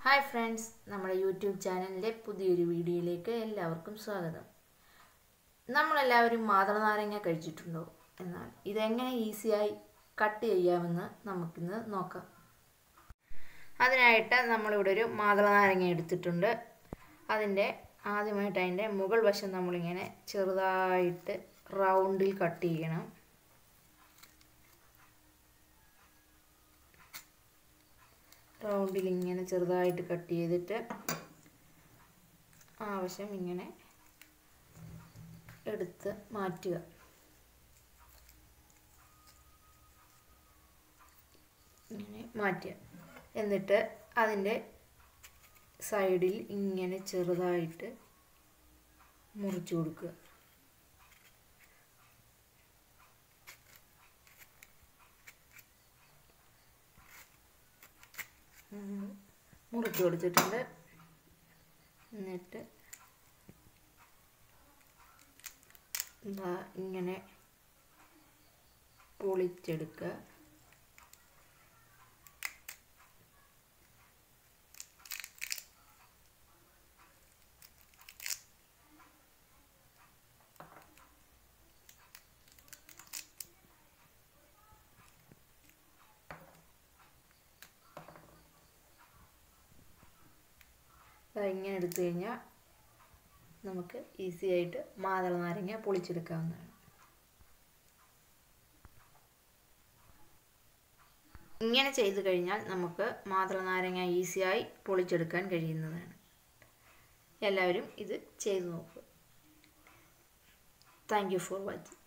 hi friends നമ്മുടെ YouTube ചാനലിൻ്റെ പുതിയൊരു വീഡിയോയിലേക്ക് എല്ലാവർക്കും സ്വാഗതം നമ്മളെല്ലാവരും മാതളനാരങ്ങ കഴിച്ചിട്ടുണ്ടോ എന്നാൽ ഇതെങ്ങനെ ഈസിയായി കട്ട് ചെയ്യാമെന്ന് നമുക്കിന്ന് നോക്കാം അതിനായിട്ട് നമ്മളിവിടെ ഒരു മാതളനാരങ്ങ എടുത്തിട്ടുണ്ട് അതിൻ്റെ ആദ്യമായിട്ട് അതിൻ്റെ മുകൾ വശം നമ്മളിങ്ങനെ ചെറുതായിട്ട് റൗണ്ടിൽ കട്ട് ചെയ്യണം റൗണ്ടിൽ ഇങ്ങനെ ചെറുതായിട്ട് കട്ട് ചെയ്തിട്ട് ആവശ്യം ഇങ്ങനെ എടുത്ത് മാറ്റുക ഇങ്ങനെ മാറ്റുക എന്നിട്ട് അതിൻ്റെ സൈഡിൽ ഇങ്ങനെ ചെറുതായിട്ട് മുറിച്ചു കൊടുക്കുക മുറിച്ച് കൊടുത്തിട്ടുണ്ട് എന്നിട്ട് എന്താ ഇങ്ങനെ പൊളിച്ചെടുക്കുക ഇങ്ങനെ എടുത്തു കഴിഞ്ഞാൽ നമുക്ക് ഈസി ആയിട്ട് മാതള നാരങ്ങ പൊളിച്ചെടുക്കാവുന്നതാണ് ഇങ്ങനെ ചെയ്തു കഴിഞ്ഞാൽ നമുക്ക് മാതള നാരങ്ങ ഈസിയായി പൊളിച്ചെടുക്കാൻ കഴിയുന്നതാണ് എല്ലാവരും ഇത് ചെയ്തു നോക്കുക താങ്ക് യു ഫോർ വാച്ചിങ്